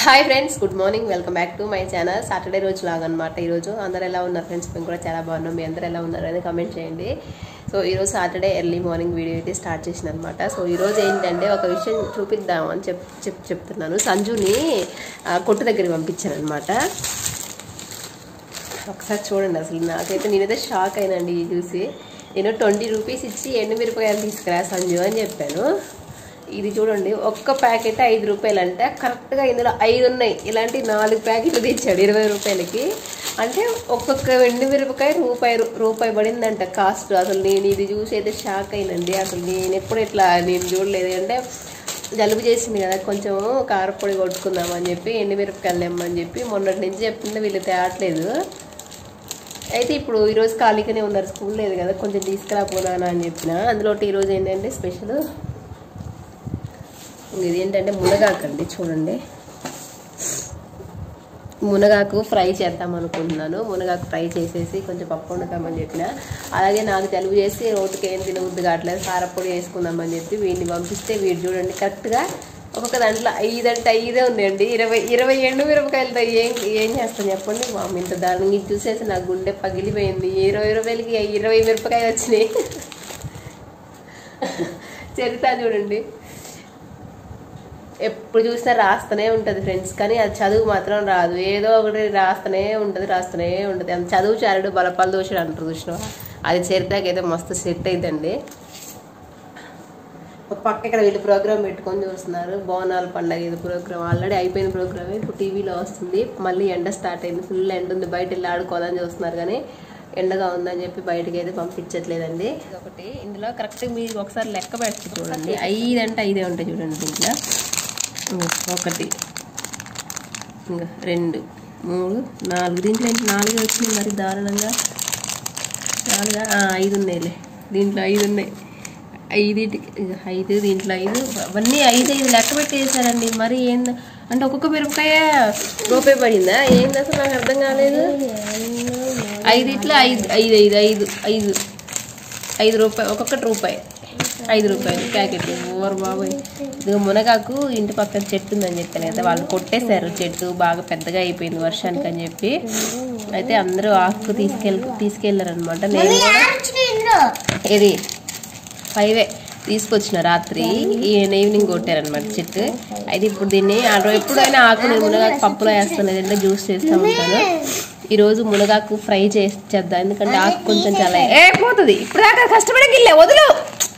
Hi friends good morning welcome back to my channel Saturday రోజు లాగా అనమాట ఈరోజు అందరు ఎలా ఉన్నారు ఫ్రెండ్స్ మేము కూడా చాలా బాగున్నాం మీ అందరు ఎలా ఉన్నారు అనేది కమెంట్ చేయండి సో ఈరోజు సాటర్డే ఎర్లీ మార్నింగ్ వీడియో అయితే స్టార్ట్ చేసిన అనమాట సో ఈరోజు ఏంటంటే ఒక విషయం చూపిద్దాం అని చెప్ చెప్ చెప్తున్నాను సంజుని ఆ, కొట్టు దగ్గరికి పంపించాను అనమాట ఒకసారి చూడండి అసలు నాకైతే నేనైతే షాక్ అయినండి ఇది చూసి నేను ట్వంటీ రూపీస్ ఇచ్చి ఎండుమిరపకాయలు తీసుకురా సంజు అని చెప్పాను ఇది చూడండి ఒక్క ప్యాకెట్ ఐదు రూపాయలు అంటే కరెక్ట్గా ఇందులో ఐదు ఉన్నాయి ఇలాంటి నాలుగు ప్యాకెట్లు తెచ్చాడు ఇరవై రూపాయలకి అంటే ఒక్కొక్క ఎండుమిరపకాయ రూపాయి రూపాయి పడిందంట కాస్ట్ అసలు నేను ఇది చూసి అయితే షాక్ అయినండి అసలు నేను ఎప్పుడు ఇట్లా నేను చూడలేదు అంటే జలుబు చేసింది కదా కొంచెం కారపొడి కొట్టుకుందామని చెప్పి ఎండుమిరపకాయలు తెమ్మని చెప్పి మొన్నటి నుంచి చెప్తుంటే వీళ్ళు తేవట్లేదు అయితే ఇప్పుడు ఈరోజు ఖాళీగానే ఉన్నారు స్కూల్ లేదు కదా కొంచెం తీసుకురాపోనా అని చెప్పిన అందులో ఒకటి ఈరోజు ఏంటంటే స్పెషల్ ఇది ఏంటంటే మునగాకండి చూడండి మునగాకు ఫ్రై చేద్దాం అనుకుంటున్నాను మునగాకు ఫ్రై చేసేసి కొంచెం పప్పు వండుతామని చెప్పిన అలాగే నాకు జలుబు చేసి రోడ్డుకి ఏం తినవద్దు కావట్లేదు కారపొడి వేసుకుందామని చెప్పి వీడిని పంపిస్తే వీడు చూడండి కరెక్ట్గా ఒక్కొక్క దాంట్లో ఐదు అంటే ఐదే ఉన్నాయండి ఇరవై ఇరవై ఎండు మిరపకాయలతో ఏం ఏం చేస్తాను చెప్పండి మా అమ్మ ఇంత దారుణంగా ఇది చూసేసి నా గుండె పగిలిపోయింది ఇరవై రూపాయలకి ఇరవై మిరపకాయలు వచ్చినాయి చరిత చూడండి ఎప్పుడు చూసినా రాస్తూనే ఉంటుంది ఫ్రెండ్స్ కానీ అది చదువు మాత్రం రాదు ఏదో ఒకటి రాస్తూనే ఉంటుంది రాస్తూనే ఉంటుంది అంత చదువు చారుడు బలపాలు దోషుడు అంటారు చూసినా అది చరిత్రకి అయితే మస్తు సెట్ అయిందండి ఒక పక్క ఇక్కడ వీళ్ళు ప్రోగ్రామ్ పెట్టుకొని చూస్తున్నారు బోనాల పండగ ఇది ప్రోగ్రామ్ ఆల్రెడీ అయిపోయిన ప్రోగ్రామ్ ఇప్పుడు టీవీలో వస్తుంది మళ్ళీ ఎండ స్టార్ట్ అయింది ఫుల్ ఎండ ఉంది బయట వెళ్ళి ఆడుకోవాలని చూస్తున్నారు కానీ ఎండగా ఉందని చెప్పి బయటకి అయితే పంపించట్లేదండి ఒకటి ఇందులో కరెక్ట్ మీరు ఒకసారి లెక్క పెట్టి చూడండి ఐదు అంటే ఐదే ఉంటాయి చూడండి దీంట్లో ఇంగో ఒకటి ఇంకా రెండు మూడు నాలుగు దీంట్లో ఏంటి నాలుగు వచ్చినాయి మరి దారుణంగా నాలుగు ఐదు ఉన్నాయిలే దీంట్లో ఐదు ఉన్నాయి ఐదింటికి ఇక ఐదు దీంట్లో ఐదు అవన్నీ ఐదు ఐదు లెక్క పెట్టేసారండి మరి ఏంది అంటే ఒక్కొక్క మిరపకాయ రూపాయి పడిందా ఏంది అసలు నాకు అర్థం కాలేదు ఐదిట్లో ఐదు ఐదు ఐదు ఐదు ఐదు ఐదు రూపాయలు ఒక్కొక్కటి రూపాయి ఐదు రూపాయలు ప్యాకెట్ ఓవర్ బాబాయ్ ఇదిగో మునగాకు ఇంటి పక్కన చెట్టు ఉందని చెప్పాను కదా వాళ్ళు కొట్టేశారు చెట్టు బాగా పెద్దగా అయిపోయింది వర్షానికి అని చెప్పి అయితే అందరూ ఆకు తీసుకెళ్ తీసుకెళ్లారు అనమాట నేను కూడా ఇది ఫైవే తీసుకొచ్చిన రాత్రి ఈయన ఈవినింగ్ కొట్టారనమాట చెట్టు అయితే ఇప్పుడు దీన్ని ఆ రో- ఎప్పుడైనా ఆకు నేను మునగాకు పప్పులో వేస్తాను లేదంటే జ్యూస్ చేస్తూ ఉంటాను ఈ రోజు మునగాకు ఫ్రై చేసి చేద్దాం ఎందుకంటే ఆకు కొంచెం చాలా ఏ పోతుంది ఇప్పుడు దాకా కష్టపడి గిల్లే వదులు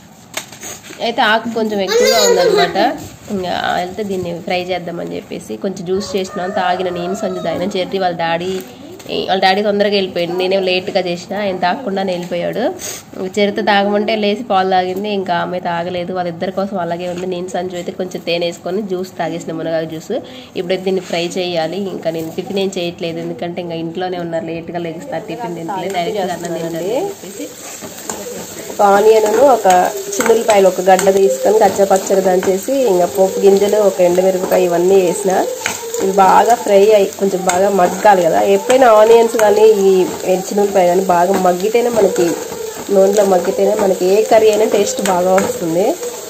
అయితే ఆకు కొంచెం ఎక్కువగా ఉందన్నమాట ఇంకా వెళ్తే దీన్ని ఫ్రై చేద్దామని చెప్పేసి కొంచెం జ్యూస్ చేసినాం తాగిన నేను సంజు తాగిన చెర్రీ వాళ్ళ డాడీ వాళ్ళ డాడీ తొందరగా వెళ్ళిపోయాడు నేనే లేట్గా చేసిన ఆయన తాగకుండానే వెళ్ళిపోయాడు చెరిత తాగమంటే లేచి పాలు తాగింది ఇంకా ఆమె తాగలేదు వాళ్ళిద్దరి కోసం అలాగే ఉంది నేను సంజు అయితే కొంచెం తేనె వేసుకొని జ్యూస్ తాగేసిన మునగాకు జ్యూస్ ఇప్పుడైతే దీన్ని ఫ్రై చేయాలి ఇంకా నేను టిఫిన్ ఏం చేయట్లేదు ఎందుకంటే ఇంకా ఇంట్లోనే ఉన్నారు లేట్గా లెగిస్తారు టిఫిన్ తింటలేదు డైరెక్ట్గా అన్నం తింటాను చెప్పేసి ఒక ఆనియన్ ఒక చిన్నులపాయలు ఒక గడ్డ తీసుకొని గచ్చ పచ్చడి దంచేసి ఇంకా పోపు గింజలు ఒక ఎండుమిరపకాయ ఇవన్నీ వేసిన ఇవి బాగా ఫ్రై అయ్యి కొంచెం బాగా మగ్గాలి కదా ఎప్పుడైనా ఆనియన్స్ కానీ ఈ చిన్నులపాయ కానీ బాగా మగ్గితేనే మనకి నూనెలో మగ్గితేనే మనకి ఏ కర్రీ అయినా టేస్ట్ బాగా వస్తుంది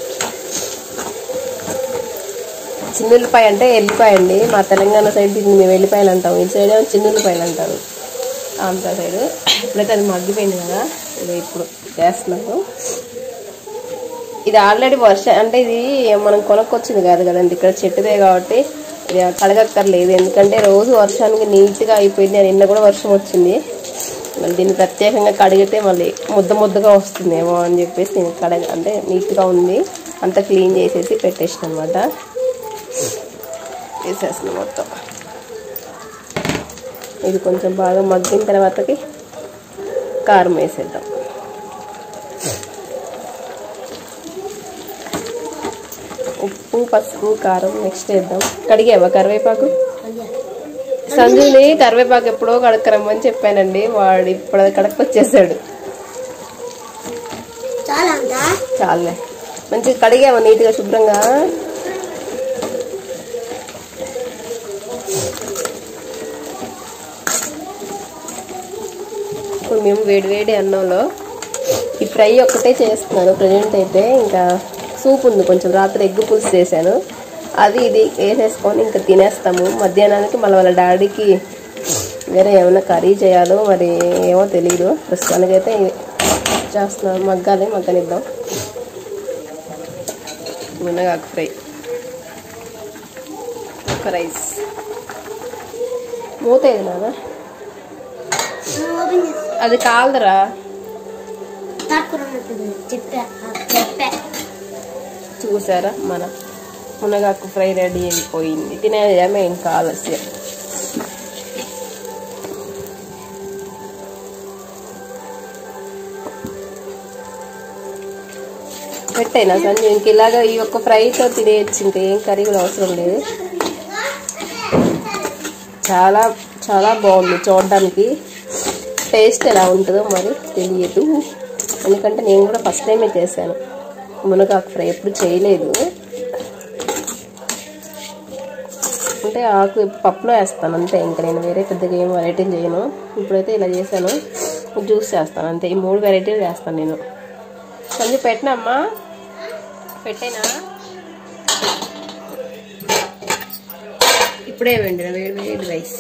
చిన్నులపాయ అంటే ఎల్లిపాయ అండి మా తెలంగాణ సైడ్ దీన్ని మేము ఎల్లిపాయలు అంటాం ఈ సైడ్ ఏమో చిన్నులపాయలు అంటారు ఆంధ్ర సైడ్ ఇప్పుడైతే అది మగ్గిపోయింది కదా ఇది ఇప్పుడు చేస్తున్నాము ఇది ఆల్రెడీ వర్ష అంటే ఇది మనం కొనుక్కొచ్చింది కాదు కదండి ఇక్కడ చెట్టుదే కాబట్టి ఇది కడగక్కర్లేదు ఎందుకంటే రోజు వర్షానికి నీట్గా అయిపోయింది నిన్న కూడా వర్షం వచ్చింది మళ్ళీ దీన్ని ప్రత్యేకంగా కడిగితే మళ్ళీ ముద్ద ముద్దగా వస్తుందేమో అని చెప్పేసి నేను కడగ అంటే నీట్గా ఉంది అంతా క్లీన్ చేసేసి పెట్టేసిన అనమాట వేసేసిన మొత్తం ఇది కొంచెం బాగా మగ్గిన తర్వాతకి కారం వేసేద్దాం ఉప్పు పసుపు కారం నెక్స్ట్ వేద్దాం కడిగావా కరివేపాకు సంజుని కరివేపాకు ఎప్పుడో కడక్కరమ్మని చెప్పానండి వాడు ఇప్పుడు కడక్ వచ్చేసాడు చాలే మంచిగా కడిగావా నీట్గా శుభ్రంగా ఇప్పుడు మేము వేడి వేడి అన్నంలో ఈ ఫ్రై ఒక్కటే చేస్తున్నాను ప్రజెంట్ అయితే ఇంకా సూప్ ఉంది కొంచెం రాత్రి ఎగ్ పులుసు చేశాను అది ఇది వేసేసుకొని ఇంకా తినేస్తాము మధ్యాహ్నానికి మళ్ళీ వాళ్ళ డాడీకి వేరే ఏమైనా కర్రీ చేయాలో మరి ఏమో తెలియదు ప్రస్తుతానికైతే ఇది చేస్తున్నాను మగ్గాలి మగ్గనిద్దాం మునగాకు ఫ్రై ఒక రైస్ మూత ఏది నాన్న ఓపెన్ చేసి అది కాలదరా తక్కువ చెప్పా చెప్పా చూసారా మన మునగాకు ఫ్రై రెడీ అయిపోయింది తినేదేమో ఇంకా ఆలస్యం పెట్టైనా సంజు ఇంక ఇలాగా ఈ ఒక్క ఫ్రైతో తినేయచ్చు ఇంకా ఏం కర్రీ కూడా అవసరం లేదు చాలా చాలా బాగుంది చూడడానికి టేస్ట్ ఎలా ఉంటుందో మరి తెలియదు ఎందుకంటే నేను కూడా ఫస్ట్ టైమే చేశాను మునగాకు ఫ్రై ఎప్పుడు చేయలేదు అంటే ఆకు పప్పులో వేస్తాను అంతే ఇంకా నేను వేరే పెద్దగా ఏం వెరైటీలు చేయను ఇప్పుడైతే ఇలా చేశాను జ్యూస్ చేస్తాను అంతే ఈ మూడు వెరైటీలు చేస్తాను నేను కొంచెం పెట్టినమ్మా పెట్టేనా ఇప్పుడే వెండిన వేడి వేడి రైస్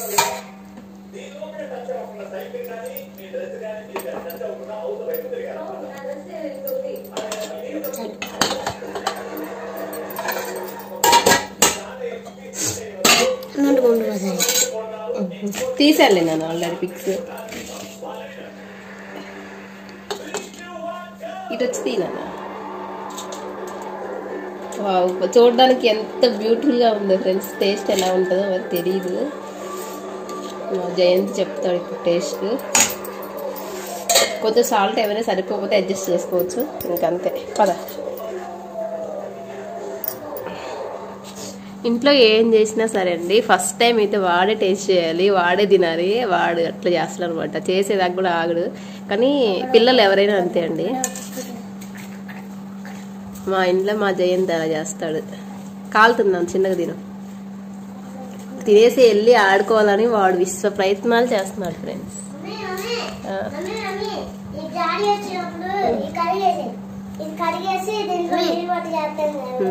నుండి కొండు పోతాయి తీసానులే నేను ఆల్రెడీ పిక్స్ ఇటు వచ్చి తీనాను వావ్, చూడడానికి ఎంత బ్యూటిఫుల్ గా ఉందో ఫ్రెండ్స్ టేస్ట్ ఎలా ఉంటుందో మరి తెలియదు మా జయంత్ చెప్తాడు ఇప్పుడు టేస్ట్ కొంచెం సాల్ట్ ఏమైనా సరిపోకపోతే అడ్జస్ట్ చేసుకోవచ్చు ఇంకంతే పద ఇంట్లో ఏం చేసినా సరే అండి ఫస్ట్ టైం అయితే వాడే టేస్ట్ చేయాలి వాడే తినాలి వాడు అట్లా చేస్తాడు అనమాట చేసేదాకా కూడా ఆగడు కానీ పిల్లలు ఎవరైనా అంతే అండి మా ఇంట్లో మా జయంత్ అలా చేస్తాడు కాలుతున్నాం చిన్నగా తిను తినేసి వెళ్ళి ఆడుకోవాలని వాడు విశ్వ ప్రయత్నాలు చేస్తున్నాడు ఫ్రెండ్స్ ఆ. ఈ జాడి వచ్చినప్పుడు ఈ కడిగేసి ఇది కడిగేసి దీంట్లో నీళ్ళు పట్టి చేస్తాను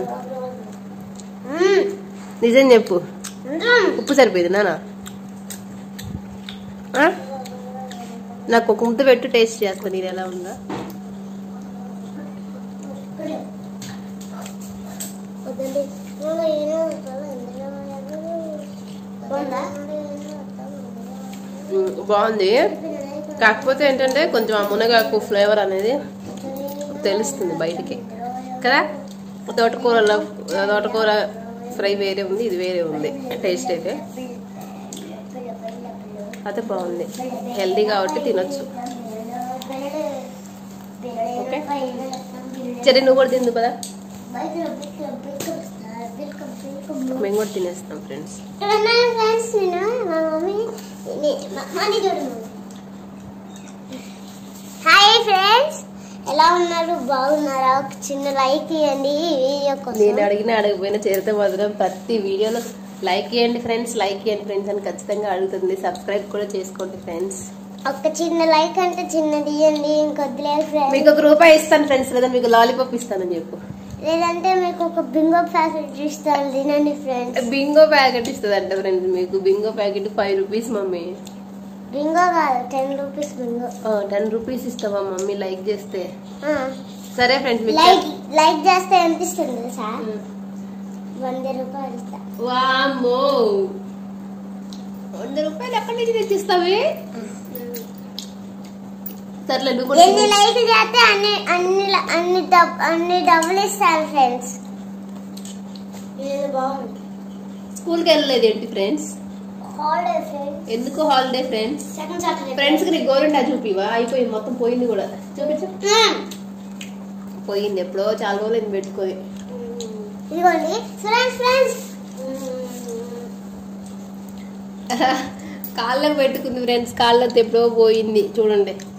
నిజం చెప్పు ఉప్పు సరిపోయింది నానా ఆ? నాకు ఒక ముద్ద పెట్టు టేస్ట్ చేస్తా నేను ఎలా ఉందా వద్దండి బాగుందా ఉమ్, బాగుంది కాకపోతే ఏంటంటే కొంచెం ఆ మునగాకు ఫ్లేవర్ అనేది తెలుస్తుంది బయటికి కదా తోటకూరలో తోటకూర ఫ్రై వేరే ఉంది ఇది వేరే ఉంది టేస్ట్ అయితే అయితే బాగుంది హెల్దీ కాబట్టి తినొచ్చు ఓకే సరే నువ్వు కూడా తిందు కదా మేము కూడా తినేస్తాం ఫ్రెండ్స్ ఫ్రెండ్స్ నేను మా మమ్మీ మమ్మీ చూడు హాయ్ ఫ్రెండ్స్ ఎలా ఉన్నారు బాగున్నారా ఒక చిన్న లైక్ ఇవ్వండి ఈ వీడియో కోసం నేను అడిగిన అడగపోయినా చేరితే మాత్రం ప్రతి వీడియోలో లైక్ చేయండి ఫ్రెండ్స్ లైక్ చేయండి ఫ్రెండ్స్ అని ఖచ్చితంగా అడుగుతుంది సబ్స్క్రైబ్ కూడా చేసుకోండి ఫ్రెండ్స్ ఒక చిన్న లైక్ అంటే చిన్నది ఇవ్వండి ఇంకొద్దులేదు ఫ్రెండ్స్ మీకు ఒక రూపాయి ఇస్తాను ఫ్రెండ్స్ లేదా మీకు లాలీపాప్ ఇస్తానని చెప్పు లేదంటే మీకు ఒక బింగో ప్యాకెట్ ఇస్తాను తినండి ఫ్రెండ్స్ బింగో ప్యాకెట్ ఇస్తుంది అంట ఫ్రెండ్స్ మీకు Bingo packet five rupees mummy Bingo కాదు ten rupees Bingo ten rupees ఇస్తావా మమ్మీ లైక్ చేస్తే సరే ఫ్రెండ్స్ మీకు లైక్ లైక్ చేస్తే ఎంత ఇస్తుంది సార్ వంద రూపాయలు ఇస్తా వామ్మో వంద రూపాయలు ఎక్కడి నుంచి తెచ్చిస్తావి సర్లే నువ్వు కూడా ఎన్ని లైక్ చేస్తే అన్ని అన్ని అన్ని డబ్ అన్ని డబ్బులు ఇస్తారు ఫ్రెండ్స్ ఇది బాగుంది స్కూల్కి వెళ్ళలేదు ఏంటి ఫ్రెండ్స్ హాలిడే ఫ్రెండ్స్ ఎందుకు holiday friends second Saturday friends కి నీకు గోరింటా చూపివా అయిపోయింది మొత్తం పోయింది కూడా చూపించు పోయింది ఎప్పుడో చాలా రోజులు అయింది పెట్టుకొని ఇదిగోండి ఫ్రెండ్స్ ఫ్రెండ్స్ కాళ్ళకు పెట్టుకుంది ఫ్రెండ్స్ కాళ్ళతో ఎప్పుడో పోయింది చూడండి